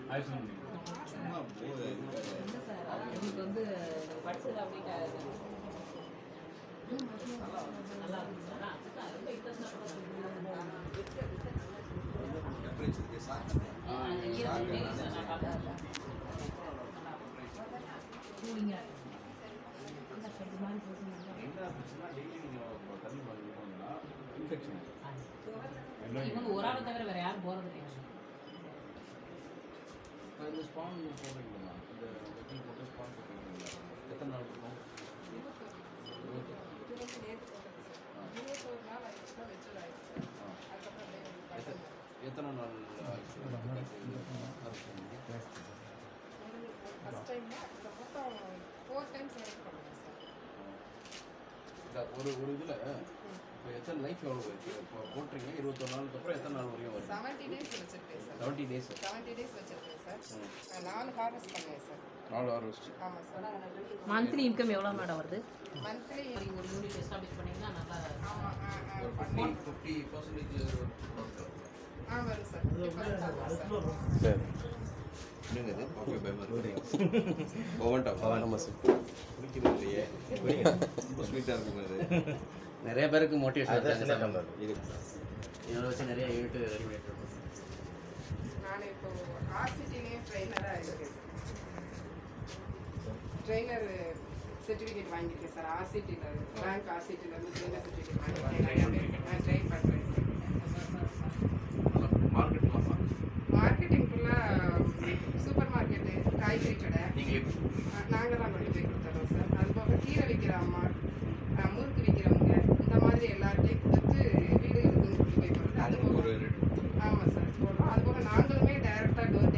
சும்மா போர் இல்லை சார் அவங்களுக்கு வந்து படிச்சது அப்படின்ட்டு நல்லா இருந்துச்சு ஆனா அதுதான் ரொம்ப இன்ட்ரெஸ்டாக டெம்பரேச்சருக்கு சாப்பிட்டேன் அந்த ஈரம் டெய்லி நான் பார்த்தேன் கூலிங்காக இந்த ஷெட் மாதிரி போட்டுருந்தாங்க என்ன பிரச்சனை டெய்லி நீங்கள் தண்ணி வாங்கினா இன்ஃபெக்ஷன் இவங்க ஒரு ஆளை தவிர வேற யாரும் போறது கிடையாது இந்த ஸ்பான் போடுறீங்களா இந்த வெட்டி போட்டு ஸ்பான் போடுறீங்களா எத்தனை நாள் இருக்கும் எத்தனை எத்தனை நாள் ஆச்சு ஃபஸ்ட் டைம் மொத்தம் ஃபோர் டைம்ஸ் ரைட் பண்ணுவேன் சார் இந்த ஒரு ஒரு இதில் இப்போ எத்தனை லைஃப் எவ்வளோ இருக்கு இப்போ போட்டுறீங்க இருபத்தொரு நாளுக்கு அப்புறம் எத்தனை நாள் வரையும் வரும் செவன்ட்டி டேஸ் வச்சுருக்கேன் sir seventy days seventy days வச்சுருக்கேன் சார் நான் நாலு ஹார்வெஸ்ட் பண்ணுவேன் சார் நாலு ஹார்வெஸ்ட் ஆமாம் சார் மந்த்லி இன்கம் எவ்வளோ மேடம் வருது மந்த்லி ஒரு யூனிட் எஸ்டாப்ளிஷ் பண்ணிங்கன்னா நல்லா ஆமாம் ஒரு பண்ணி ஃபிஃப்டி ஃபிஃப்டி பர்சன்டேஜ் ஆ வரும் சார் ஃபிஃப்டி பர்சன்ட் வரும் சார் சரி என்னங்க இது பார்க்கவே பயமா இருக்கு பவன்டா ஆமாம் சார் குடிக்கிறது இல்லையே ரொம்ப ஸ்வீட்டாக இருக்குங்க அது நிறைய பேருக்கு மோட்டிவேஷன் அதான் இருக்காங்க சின்ன சார் டம்ளர் இது இதோட வச்சு நிறைய யூனிட் ரெடி பண்ணிட்டு இருக்கோம் நான் இப்போ ஆர்சிட்டிலேயே ட்ரெயினராக இருக்கேன் ட்ரெயினர் சர்டிஃபிகேட் வாங்கியிருக்கேன் சார் ஆர்சிட்டியில் பேங்க் ஆர்சிட்டியில் இருந்து ட்ரெயினர் சர்டிஃபிகேட் வாங்கியிருக்கேன் நிறைய பேருக்கு நான் ட்ரெயின் பண்ணுறேன் சார் மார்க்கெட்லாம் மார்க்கெட்டிங் ஃபுல்லாக சூப்பர் மார்க்கெட்டு காய்கறி கடை நீங்களே நாங்கள் தான் கொண்டு போய் கொடுத்துறோம் சார் அது போக கீரை விற்கிற அம்மா அஹ், முறுக்கு விற்கிறவங்க இந்த மாதிரி எல்லார்ட்டையும் கொடுத்து வீடு இருக்குன்னு கொண்டு போய் கொடுத்து அது அவங்க போக ஒரு ரேட் ஆமாம் சார் போடுறோம் அது போக நாங்களுமே டைரெக்டாக டோர்